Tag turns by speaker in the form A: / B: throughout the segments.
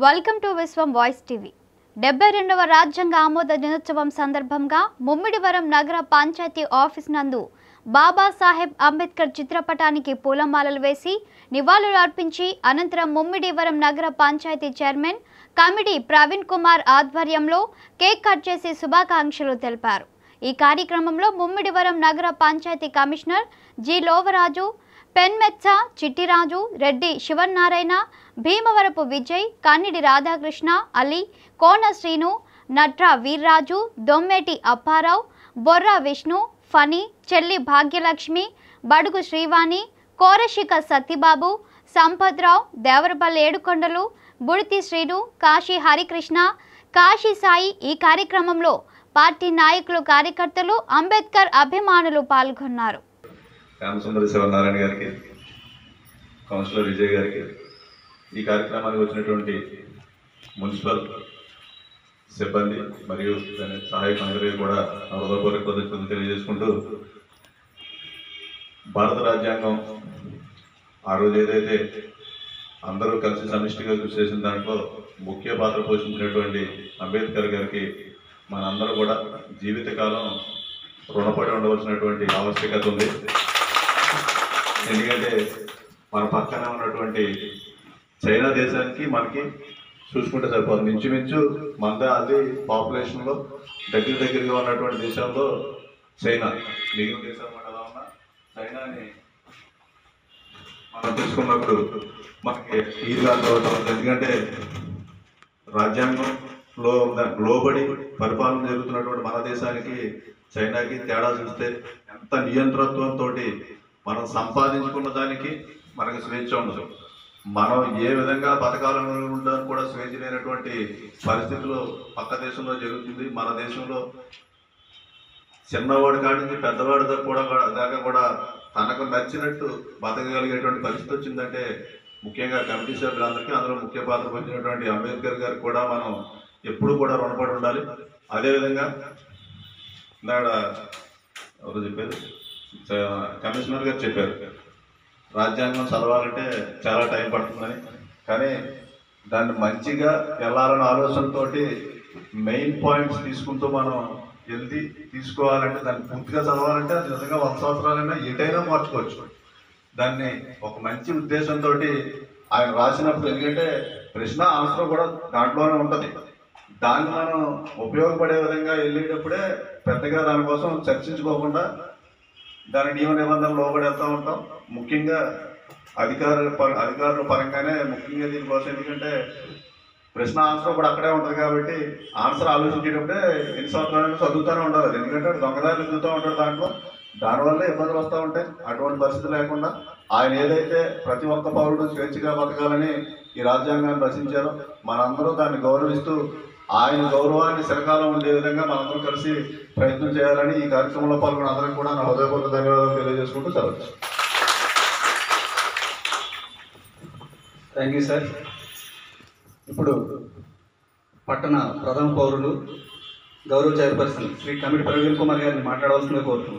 A: welcome to Vishwam voice TV డెబ్బై రెండవ రాజ్యాంగ ఆమోద దినోత్సవం సందర్భంగా ముమ్మిడివరం నగర పంచాయతీ ఆఫీస్ నందు బాబాసాహెబ్ అంబేద్కర్ చిత్రపటానికి పూలమాలలు వేసి నివాళులు అర్పించి అనంతరం ముమ్మిడివరం నగర పంచాయతీ చైర్మన్ కమిటీ ప్రవీణ్ కుమార్ ఆధ్వర్యంలో కేక్ కట్ చేసి శుభాకాంక్షలు తెలిపారు ఈ కార్యక్రమంలో ముమ్మిడివరం నగర పంచాయతీ కమిషనర్ జి లోవరాజు పెన్మెత్స చిట్టిరాజు రెడ్డి శివనారాయణ భీమవరపు విజయ్ కన్నిడి రాధాకృష్ణ అలీ కోన శ్రీను నట్రా వీర్రాజు దొమ్మేటి అప్పారావు బొర్రా విష్ణు ఫణి చెల్లి భాగ్యలక్ష్మి బడుగు శ్రీవాణి కోరశిక సత్యబాబు సంపత్రావు దేవరపల్లి ఏడుకొండలు బుడితి శ్రీను కాశీ హరికృష్ణ కాశీ సాయి ఈ కార్యక్రమంలో పార్టీ నాయకులు కార్యకర్తలు అంబేద్కర్ అభిమానులు పాల్గొన్నారు
B: రామసుందర శివనారాయణ గారికి కౌన్సిలర్ విజయ్ గారికి ఈ కార్యక్రమానికి వచ్చినటువంటి మున్సిపల్ సిబ్బంది మరియు దాని సహాయక అందరికీ కూడా నా హృదయపూర్వక కృతజ్ఞతలు తెలియజేసుకుంటూ భారత రాజ్యాంగం ఆ రోజు ఏదైతే అందరూ కలిసి సమిష్టిగా కృషి చేసిన దాంట్లో ముఖ్య పాత్ర పోషించినటువంటి అంబేద్కర్ గారికి మనందరూ కూడా జీవితకాలం రుణపడి ఉండవలసినటువంటి ఆవశ్యకత ఉంది ఎందుకంటే మన పక్కన ఉన్నటువంటి చైనా దేశానికి మనకి చూసుకుంటే సరిపోతుంది ఇంచుమించు మన అది పాపులేషన్లో దగ్గర దగ్గరగా ఉన్నటువంటి దేశాల్లో చైనా మిగిలిన దేశాలు మన ఎలా ఉన్నా చైనాని మనం తీసుకున్నప్పుడు మనకి ఈజీగా అర్థమవుతుంది ఎందుకంటే రాజ్యాంగంలో ఉన్న- లోబడి పరిపాలన జరుగుతున్నటువంటి మన దేశానికి చైనాకి తేడా చూస్తే ఎంత నియంత్రణతో మనం సంపాదించుకున్న దానికి మనకి స్వేచ్ఛ ఉండదు మనం ఏ విధంగా బతకాలను ఉండడానికి కూడా స్వేచ్ఛ లేనటువంటి పరిస్థితులు పక్క దేశంలో జరుగుతుంది మన దేశంలో చిన్నవాడి కాడి నుంచి పెద్దవాడి దాకా కూడా దాకా కూడా తనకు నచ్చినట్టు బతకగలిగేటువంటి పరిస్థితి వచ్చిందంటే ముఖ్యంగా కమిటీ సభ్యులందరికీ అందులో ముఖ్య పాత్ర వహించినటువంటి అంబేద్కర్ గారికి కూడా మనం ఎప్పుడు కూడా రుణపడి ఉండాలి అదేవిధంగా ఇందాడ ఎవరు చెప్పారు చ- కమిషనర్ గారు చెప్పారు రాజ్యాంగం చదవాలంటే చాలా టైం పడుతుందని కానీ దాన్ని మంచిగా వెళ్ళాలన్న ఆలోచనతోటి మెయిన్ పాయింట్స్ తీసుకుంటూ మనం వెళ్తే తీసుకోవాలంటే దాన్ని పూర్తిగా చదవాలంటే అది నిజంగా వంద సంవత్సరాలైనా ఎటైనా మార్చుకోవచ్చు దాన్ని ఒక మంచి ఉద్దేశంతో ఆయన రాసినప్పుడు ఎందుకంటే ప్రశ్న ఆన్సర్ కూడా దాంట్లోనే ఉంటుంది దాన్ని మనం ఉపయోగపడే విధంగా వెళ్ళేటప్పుడే పెద్దగా దానికోసం చర్చించుకోకుండా దాని నియమ నిబంధనలు లోబడి వెళ్తూ ఉంటాం ముఖ్యంగా అధికార ప- అధికారుల పరంగానే ముఖ్యంగా దీనికోసం ఎందుకంటే ప్రశ్న ఆన్సర్ కూడా అక్కడే ఉంటుంది కాబట్టి ఆన్సర్ ఆలోచించేటప్పుడే ఎన్ని సంవత్సరాలు చదువుతూనే ఉండాలి అది ఎందుకంటే దొంగదారులు చదువుతూ ఉంటాడు దాంట్లో దానివల్ల ఇబ్బందులు వస్తూ ఉంటాయి అటువంటి పరిస్థితి లేకుండా ఆయన ఏదైతే ప్రతి ఒక్క పౌరుడు స్వేచ్ఛగా బతకాలని ఈ రాజ్యాంగాన్ని రచించారో మనందరూ దాన్ని గౌరవిస్తూ ఆయన గౌరవాన్ని శిరకాలం ఉండే విధంగా మనందరం కలిసి ప్రయత్నం చేయాలని ఈ కార్యక్రమంలో పాల్గొన్న అందరికీ కూడా నా హృదయపూర్వక ధన్యవాదాలు తెలియజేసుకుంటూ సెలవు
C: థ్యాంక్ యూ సార్ ఇప్పుడు పట్టణ ప్రథమ పౌరులు గౌరవ చైర్పర్సన్ శ్రీ కమిటీ ప్రవీణ్ కుమార్ గారిని మాట్లాడవలసిందిగా కోరుతున్నాను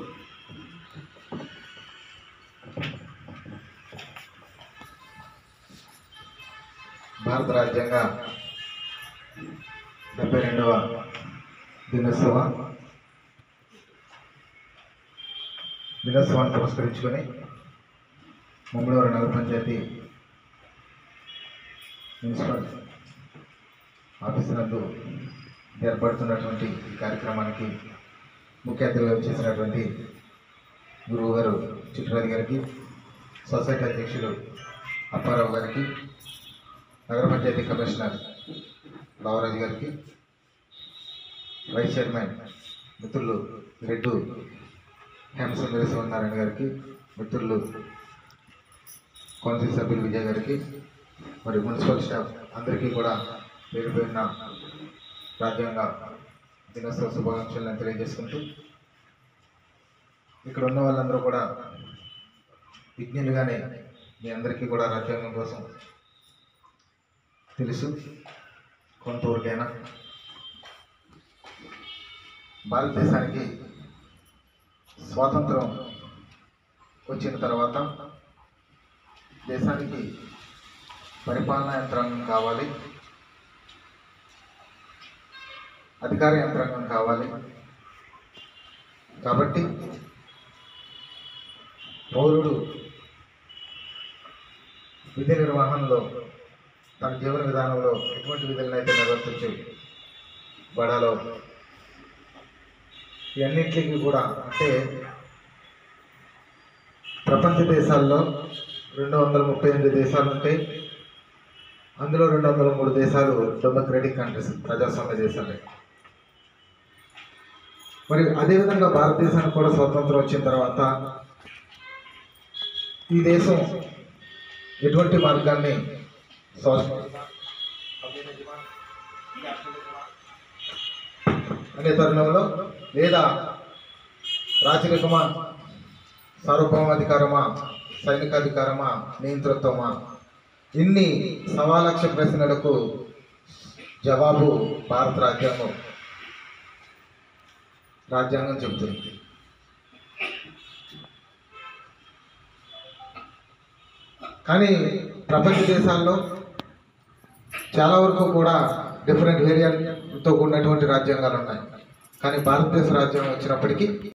D: భారత రాజ్యాంగ డెబ్బై రెండవ దినోత్సవ దినోత్సవాన్ని పురస్కరించుకొని ముమ్మడివారి నగర పంచాయతీ మున్సిపల్ ఆఫీసు నందు ఏర్పడుతున్నటువంటి ఈ కార్యక్రమానికి ముఖ్య అతిథిగా చేసినటువంటి గురువు గారు చిట్టురాజు గారికి సొసైటీ అధ్యక్షులు అప్పారావు గారికి నగర పంచాయతీ కమిషనర్ బావరాజు గారికి వైస్ చైర్మన్ మిత్రులు రెడ్డు హేమసుందర శివనారాయణ గారికి మిత్రులు కౌన్సిల్ సభ్యులు విజయ్ గారికి మరి మున్సిపల్ స్టాఫ్ అందరికీ కూడా పేరు పేరున రాజ్యాంగ దినోత్సవ శుభాకాంక్షలను తెలియజేసుకుంటూ ఇక్కడ ఉన్న వాళ్ళందరూ కూడా విజ్ఞులుగానే మీ అందరికీ కూడా రాజ్యాంగం కోసం తెలుసు కొంతవరకైనా భారతదేశానికి స్వాతంత్రం వచ్చిన తర్వాత దేశానికి పరిపాలనా యంత్రాంగం కావాలి అధికార యంత్రాంగం కావాలి కాబట్టి పౌరుడు విధి నిర్వహణలో తన జీవన విధానంలో ఎటువంటి విధులనైతే నిర్వర్తించి బడాలో ఇవన్నింటికి కూడా అంటే ప్రపంచ దేశాల్లో రెండు వందల ముప్పై ఎనిమిది దేశాలు ఉంటాయి అందులో రెండు వందల మూడు దేశాలు డెమోక్రటిక్ కంట్రీస్ ప్రజాస్వామ్య దేశాలే మరి అదేవిధంగా భారతదేశానికి కూడా స్వతంత్రం వచ్చిన తర్వాత ఈ దేశం ఎటువంటి మార్గాన్ని సోషలిజమా, కమ్యూనిజమా, క్యాపిటలిజమా అనే తరుణంలో లేదా రాచరికమా సార్వభౌమాధికారమా సైనికాధికారమా నియంతృత్వమా ఇన్ని సవాలక్ష ప్రశ్నలకు జవాబు భారత రాజ్యాంగం రాజ్యాంగం చెబుతుంది కానీ ప్రపంచ దేశాల్లో చాలా వరకు కూడా డిఫరెంట్ వేరియంట్తో కూడినటువంటి రాజ్యాంగాలు ఉన్నాయి కానీ భారతదేశ రాజ్యాంగం వచ్చినప్పటికీ